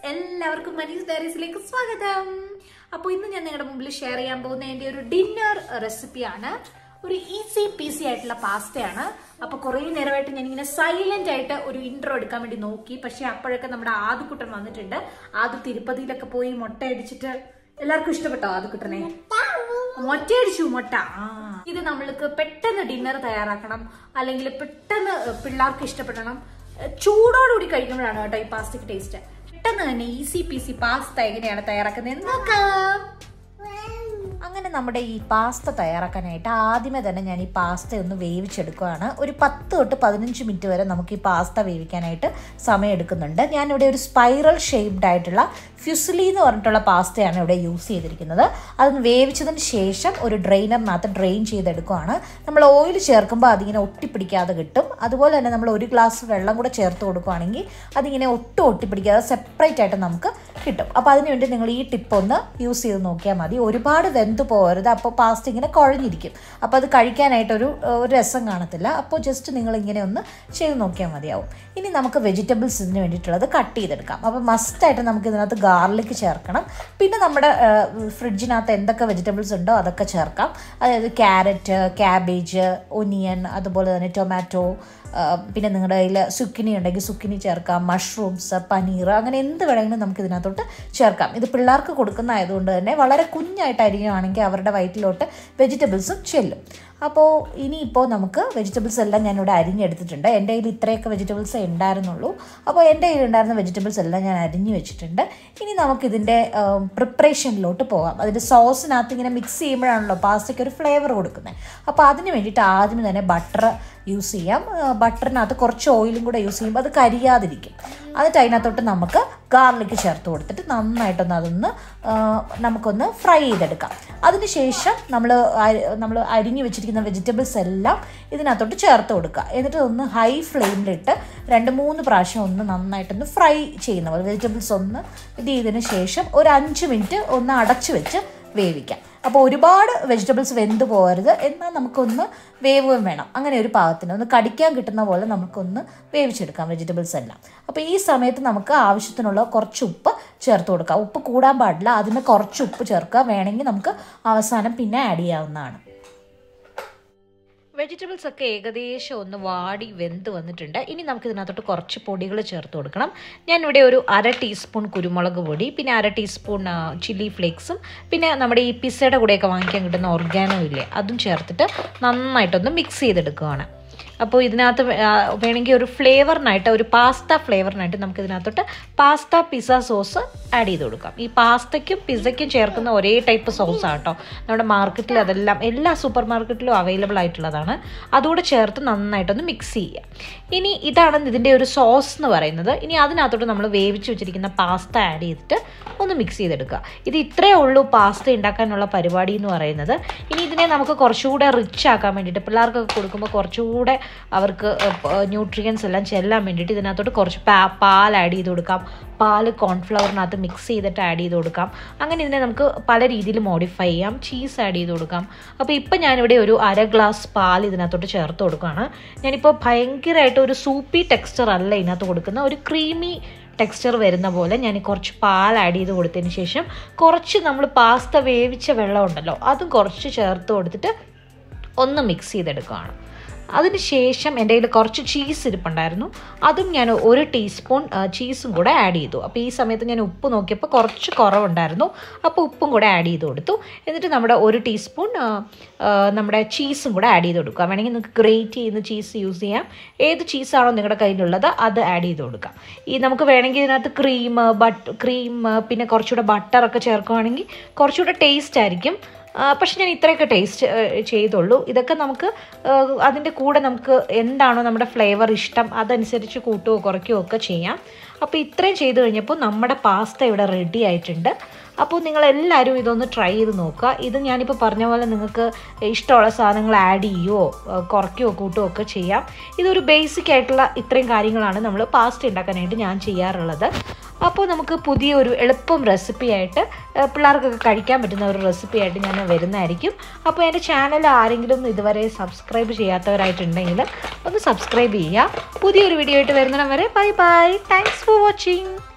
എല്ലാവർക്കും മനീസ് ഡയറീസിലേക്ക് സ്വാഗതം അപ്പോൾ ഇന്ന് ഞാൻ നിങ്ങളുടെ മുമ്പിൽ ഷെയർ ചെയ്യാൻ പോകുന്ന എൻ്റെ ഒരു ഡിന്നർ റെസിപ്പിയാണ് ഒരു ഈസി പീസി ആയിട്ടുള്ള പാസ്തയാണ് അപ്പൊ കുറെ നേരമായിട്ട് ഞാൻ ഇങ്ങനെ സൈലന്റ് ആയിട്ട് ഒരു ഇൻട്രോ എടുക്കാൻ വേണ്ടി നോക്കി പക്ഷെ അപ്പോഴൊക്കെ നമ്മുടെ ആദ്യക്കുട്ടൻ വന്നിട്ടുണ്ട് ആദ്യ തിരുപ്പതിയിലൊക്കെ പോയി മുട്ട അടിച്ചിട്ട് എല്ലാവർക്കും ഇഷ്ടപ്പെട്ടോ ആദ്യക്കുട്ടനെ മുട്ട അടിച്ചു മുട്ട ആ ഇത് നമ്മൾക്ക് പെട്ടെന്ന് ഡിന്നർ തയ്യാറാക്കണം അല്ലെങ്കിൽ പെട്ടെന്ന് പിള്ളേർക്ക് ഇഷ്ടപ്പെടണം ചൂടോടുകൂടി കഴിക്കുമ്പോഴാണ് കേട്ടോ ഈ പാസ്തയ്ക്ക് ടേസ്റ്റ് പെട്ടെന്ന് തന്നെ ഈസി പീസി പാസ്ത എങ്ങനെയാണ് തയ്യാറാക്കുന്നത് നോക്കാം അങ്ങനെ നമ്മുടെ ഈ പാസ്ത തയ്യാറാക്കാനായിട്ട് ആദ്യമേ തന്നെ ഞാൻ ഈ പാസ്ത ഒന്ന് വേവിച്ചെടുക്കുകയാണ് ഒരു പത്ത് തൊട്ട് പതിനഞ്ച് മിനിറ്റ് വരെ നമുക്ക് ഈ പാസ്ത വേവിക്കാനായിട്ട് സമയം എടുക്കുന്നുണ്ട് ഞാനിവിടെ ഒരു സ്പൈറൽ ഷേപ്ഡ് ആയിട്ടുള്ള ഫ്യുസിലി എന്ന് പറഞ്ഞിട്ടുള്ള പാസ്തയാണ് ഇവിടെ യൂസ് ചെയ്തിരിക്കുന്നത് അതൊന്ന് വേവിച്ചതിന് ശേഷം ഒരു ഡ്രെയിനറിനകത്ത് ഡ്രെയിൻ ചെയ്തെടുക്കുകയാണ് നമ്മൾ ഓയിൽ ചേർക്കുമ്പോൾ അതിങ്ങനെ ഒട്ടിപ്പിടിക്കാതെ കിട്ടും അതുപോലെ തന്നെ നമ്മൾ ഒരു ഗ്ലാസ് വെള്ളം കൂടെ ചേർത്ത് കൊടുക്കുകയാണെങ്കിൽ അതിങ്ങനെ ഒട്ടും ഒട്ടിപ്പിടിക്കാതെ സെപ്പറേറ്റ് ആയിട്ട് നമുക്ക് കിട്ടും അപ്പോൾ അതിനുവേണ്ടി നിങ്ങൾ ഈ ടിപ്പ് ഒന്ന് യൂസ് ചെയ്ത് നോക്കിയാൽ മതി ഒരുപാട് വെന്ത് പോകരുത് അപ്പോൾ പാസ്ത ഇങ്ങനെ കുഴഞ്ഞിരിക്കും അപ്പോൾ അത് കഴിക്കാനായിട്ടൊരു ഒരു രസം കാണത്തില്ല അപ്പോൾ ജസ്റ്റ് നിങ്ങൾ ഇങ്ങനെ ഒന്ന് ചെയ്ത് നോക്കിയാൽ മതിയാവും ഇനി നമുക്ക് വെജിറ്റബിൾസ് ഇതിന് വേണ്ടിയിട്ടുള്ളത് കട്ട് ചെയ്തെടുക്കാം അപ്പോൾ മസ്റ്റായിട്ട് നമുക്ക് ഇതിനകത്ത് ഗാർലിക് ചേർക്കണം പിന്നെ നമ്മുടെ ഫ്രിഡ്ജിനകത്ത് എന്തൊക്കെ വെജിറ്റബിൾസ് ഉണ്ടോ അതൊക്കെ ചേർക്കാം അതായത് ക്യാരറ്റ് ക്യാബേജ് ഒനിയൻ അതുപോലെ തന്നെ ടൊമാറ്റോ പിന്നെ നിങ്ങളുടെ കയ്യിൽ സുക്കിനി ഉണ്ടെങ്കിൽ സുക്കിനി ചേർക്കാം മഷ്റൂംസ് പനീർ അങ്ങനെ എന്ത് വേണമെങ്കിലും നമുക്ക് ഇതിനകത്തോട്ട് ചേർക്കാം ഇത് പിള്ളേർക്ക് കൊടുക്കുന്ന ആയതുകൊണ്ട് തന്നെ വളരെ കുഞ്ഞായിട്ട് അരിയുകയാണെങ്കിൽ അവരുടെ വയറ്റിലോട്ട് വെജിറ്റബിൾസും ചെല്ലും അപ്പോൾ ഇനിയിപ്പോൾ നമുക്ക് വെജിറ്റബിൾസ് എല്ലാം ഞാനിവിടെ അരിഞ്ഞെടുത്തിട്ടുണ്ട് എൻ്റെ കയ്യിൽ ഇത്രയൊക്കെ വെജിറ്റബിൾസേ ഉണ്ടായിരുന്നുള്ളൂ അപ്പോൾ എൻ്റെ കയ്യിൽ ഉണ്ടായിരുന്ന വെജിറ്റബിൾസ് എല്ലാം ഞാൻ അരിഞ്ഞു വെച്ചിട്ടുണ്ട് ഇനി നമുക്കിതിൻ്റെ പ്രിപ്പറേഷനിലോട്ട് പോകാം അതിൻ്റെ സോസിനകത്ത് ഇങ്ങനെ മിക്സ് ചെയ്യുമ്പോഴാണല്ലോ പാസ്തയ്ക്ക് ഒരു ഫ്ലേവർ കൊടുക്കുന്നത് അപ്പോൾ അതിന് വേണ്ടിയിട്ട് ആദ്യം തന്നെ ബട്ടർ യൂസ് ചെയ്യാം ബട്ടറിനകത്ത് കുറച്ച് ഓയിലും കൂടെ യൂസ് ചെയ്യുമ്പോൾ അത് കരിയാതിരിക്കും എന്നിട്ട് അതിനകത്തോട്ട് നമുക്ക് ഗാർലിക് ചേർത്ത് കൊടുത്തിട്ട് നന്നായിട്ടൊന്ന് അതൊന്ന് നമുക്കൊന്ന് ഫ്രൈ ചെയ്തെടുക്കാം അതിനുശേഷം നമ്മൾ നമ്മൾ അരിഞ്ഞു വെച്ചിരിക്കുന്ന വെജിറ്റബിൾസ് എല്ലാം ഇതിനകത്തോട്ട് ചേർത്ത് കൊടുക്കുക എന്നിട്ട് ഒന്ന് ഹൈ ഫ്ലെയിമിലിട്ട് രണ്ട് മൂന്ന് പ്രാവശ്യം ഒന്ന് നന്നായിട്ടൊന്ന് ഫ്രൈ ചെയ്യുന്ന പോലെ വെജിറ്റബിൾസ് ഒന്ന് ഇത് ചെയ്തതിന് ശേഷം ഒരു അഞ്ച് മിനിറ്റ് ഒന്ന് അടച്ചു വെച്ച് വേവിക്കാം അപ്പോൾ ഒരുപാട് വെജിറ്റബിൾസ് വെന്ത് പോകരുത് എന്നാൽ നമുക്കൊന്ന് വേവുകയും വേണം അങ്ങനെ ഒരു പാകത്തിന് ഒന്ന് കടിക്കാൻ കിട്ടുന്ന പോലെ നമുക്കൊന്ന് വേവിച്ചെടുക്കാം വെജിറ്റബിൾസ് എല്ലാം അപ്പോൾ ഈ സമയത്ത് നമുക്ക് ആവശ്യത്തിനുള്ള കുറച്ച് ഉപ്പ് ചേർത്ത് കൊടുക്കാം ഉപ്പ് കൂടാൻ പാടില്ല അതിന് കുറച്ച് ഉപ്പ് ചേർക്കുക വേണമെങ്കിൽ നമുക്ക് അവസാനം പിന്നെ ആഡ് ചെയ്യാവുന്നതാണ് വെജിറ്റബിൾസ് ഒക്കെ ഏകദേശം ഒന്ന് വാടി വെന്ത് വന്നിട്ടുണ്ട് ഇനി നമുക്ക് ഇതിനകത്തോട്ട് കുറച്ച് പൊടികൾ ചേർത്ത് കൊടുക്കണം ഞാനിവിടെ ഒരു അര ടീസ്പൂൺ കുരുമുളക് പൊടി പിന്നെ അര ടീസ്പൂൺ ചില്ലി ഫ്ലേക്സും പിന്നെ നമ്മുടെ ഈ പിസയുടെ കൂടെയൊക്കെ വാങ്ങിക്കാൻ കിട്ടുന്ന ഓർഗാനോ ഇല്ലേ അതും ചേർത്തിട്ട് നന്നായിട്ടൊന്ന് മിക്സ് ചെയ്തെടുക്കുകയാണ് അപ്പോൾ ഇതിനകത്ത് വേണമെങ്കിൽ ഒരു ഫ്ലേവറിനായിട്ട് ഒരു പാസ്ത ഫ്ലേവറിനായിട്ട് നമുക്ക് ഇതിനകത്തോട്ട് പാസ്ത പിസ്സ സോസ് ആഡ് ചെയ്ത് കൊടുക്കാം ഈ പാസ്തയ്ക്കും പിസ്സയ്ക്കും ചേർക്കുന്ന ഒരേ ടൈപ്പ് സോസാണ് കേട്ടോ നമ്മുടെ മാർക്കറ്റിൽ അതെല്ലാം എല്ലാ സൂപ്പർ മാർക്കറ്റിലും അവൈലബിൾ ആയിട്ടുള്ളതാണ് അതുകൂടെ ചേർത്ത് നന്നായിട്ടൊന്ന് മിക്സ് ചെയ്യുക ഇനി ഇതാണ് ഇതിൻ്റെ ഒരു സോസ് എന്ന് പറയുന്നത് ഇനി അതിനകത്തോട്ട് നമ്മൾ വേവിച്ച് വെച്ചിരിക്കുന്ന പാസ്ത ആഡ് ചെയ്തിട്ട് ഒന്ന് മിക്സ് ചെയ്തെടുക്കുക ഇത് ഇത്രയേ ഉള്ളൂ പാസ്ത ഉണ്ടാക്കാനുള്ള പരിപാടി എന്ന് പറയുന്നത് ഇനി ഇതിനെ നമുക്ക് കുറച്ചുകൂടെ റിച്ച് ആക്കാൻ വേണ്ടിയിട്ട് പിള്ളേർക്കൊക്കെ കൊടുക്കുമ്പോൾ കുറച്ചുകൂടെ അവർക്ക് ന്യൂട്രിയൻസ് എല്ലാം ചെല്ലാൻ വേണ്ടിയിട്ട് ഇതിനകത്തോട്ട് കുറച്ച് പാൽ ആഡ് ചെയ്ത് കൊടുക്കാം പാൽ കോൺഫ്ലവറിനകത്ത് മിക്സ് ചെയ്തിട്ട് ആഡ് ചെയ്ത് കൊടുക്കാം അങ്ങനെ ഇതിനെ നമുക്ക് പല രീതിയിൽ മോഡിഫൈ ചെയ്യാം ചീസ് ആഡ് ചെയ്ത് കൊടുക്കാം അപ്പോൾ ഇപ്പം ഞാനിവിടെ ഒരു അര ഗ്ലാസ് പാൽ ഇതിനകത്തോട്ട് ചേർത്ത് കൊടുക്കുകയാണ് ഞാനിപ്പോൾ ഭയങ്കരമായിട്ട് ഒരു സൂപ്പി ടെക്സ്ചർ അല്ല ഇതിനകത്ത് കൊടുക്കുന്ന ഒരു ക്രീമി ടെക്സ്ചർ വരുന്ന പോലെ ഞാൻ കുറച്ച് പാൽ ആഡ് ചെയ്ത് കൊടുത്തതിന് ശേഷം കുറച്ച് നമ്മൾ പാസ്ത വേവിച്ച വെള്ളം ഉണ്ടല്ലോ അതും കുറച്ച് ചേർത്ത് കൊടുത്തിട്ട് ഒന്ന് മിക്സ് ചെയ്തെടുക്കുകയാണ് അതിന് ശേഷം എൻ്റെ കയ്യിൽ കുറച്ച് ചീസ് ഇരിപ്പുണ്ടായിരുന്നു അതും ഞാൻ ഒരു ടീസ്പൂൺ ചീസും കൂടെ ആഡ് ചെയ്തു അപ്പോൾ ഈ സമയത്ത് ഞാൻ ഉപ്പ് നോക്കിയപ്പോൾ കുറച്ച് കുറവുണ്ടായിരുന്നു അപ്പോൾ ഉപ്പും കൂടെ ആഡ് ചെയ്ത് കൊടുത്തു എന്നിട്ട് നമ്മുടെ ഒരു ടീസ്പൂൺ നമ്മുടെ ചീസും കൂടെ ആഡ് ചെയ്ത് കൊടുക്കുക വേണമെങ്കിൽ നിങ്ങൾക്ക് ഗ്രേറ്റ് ചെയ്യുന്ന ചീസ് യൂസ് ചെയ്യാം ഏത് ചീസാണോ നിങ്ങളുടെ കയ്യിലുള്ളത് അത് ആഡ് ചെയ്ത് കൊടുക്കാം ഈ നമുക്ക് വേണമെങ്കിൽ ഇതിനകത്ത് ക്രീം ബട്ട് ക്രീം പിന്നെ കുറച്ചുകൂടെ ബട്ടറൊക്കെ ചേർക്കുകയാണെങ്കിൽ കുറച്ചുകൂടെ ടേസ്റ്റ് ആയിരിക്കും പക്ഷെ ഞാൻ ഇത്രയൊക്കെ ടേസ്റ്റ് ചെയ്തുള്ളൂ ഇതൊക്കെ നമുക്ക് അതിൻ്റെ കൂടെ നമുക്ക് എന്താണോ നമ്മുടെ ഫ്ലേവർ ഇഷ്ടം അതനുസരിച്ച് കൂട്ടുകയോ കുറയ്ക്കുകയോ ഒക്കെ ചെയ്യാം അപ്പോൾ ഇത്രയും ചെയ്ത് കഴിഞ്ഞപ്പോൾ നമ്മുടെ പാസ്ത ഇവിടെ റെഡി ആയിട്ടുണ്ട് അപ്പോൾ നിങ്ങളെല്ലാവരും ഇതൊന്ന് ട്രൈ ചെയ്ത് നോക്കുക ഇത് ഞാനിപ്പോൾ പറഞ്ഞ പോലെ നിങ്ങൾക്ക് ഇഷ്ടമുള്ള സാധനങ്ങൾ ആഡ് ചെയ്യുകയോ കുറയ്ക്കുകയോ കൂട്ടുകയോ ഒക്കെ ചെയ്യാം ഇതൊരു ബേസിക് ആയിട്ടുള്ള ഇത്രയും കാര്യങ്ങളാണ് നമ്മൾ പാസ്ത ഉണ്ടാക്കാനായിട്ട് ഞാൻ ചെയ്യാറുള്ളത് അപ്പോൾ നമുക്ക് പുതിയൊരു എളുപ്പം റെസിപ്പി ആയിട്ട് പിള്ളേർക്കൊക്കെ കഴിക്കാൻ പറ്റുന്ന ഒരു റെസിപ്പി ആയിട്ട് ഞാൻ വരുന്നതായിരിക്കും അപ്പോൾ എൻ്റെ ചാനൽ ആരെങ്കിലും ഇതുവരെ സബ്സ്ക്രൈബ് ചെയ്യാത്തവരായിട്ടുണ്ടെങ്കിൽ ഒന്ന് സബ്സ്ക്രൈബ് ചെയ്യുക പുതിയൊരു വീഡിയോ ആയിട്ട് വരുന്നിടം വരെ bye bye thanks for watching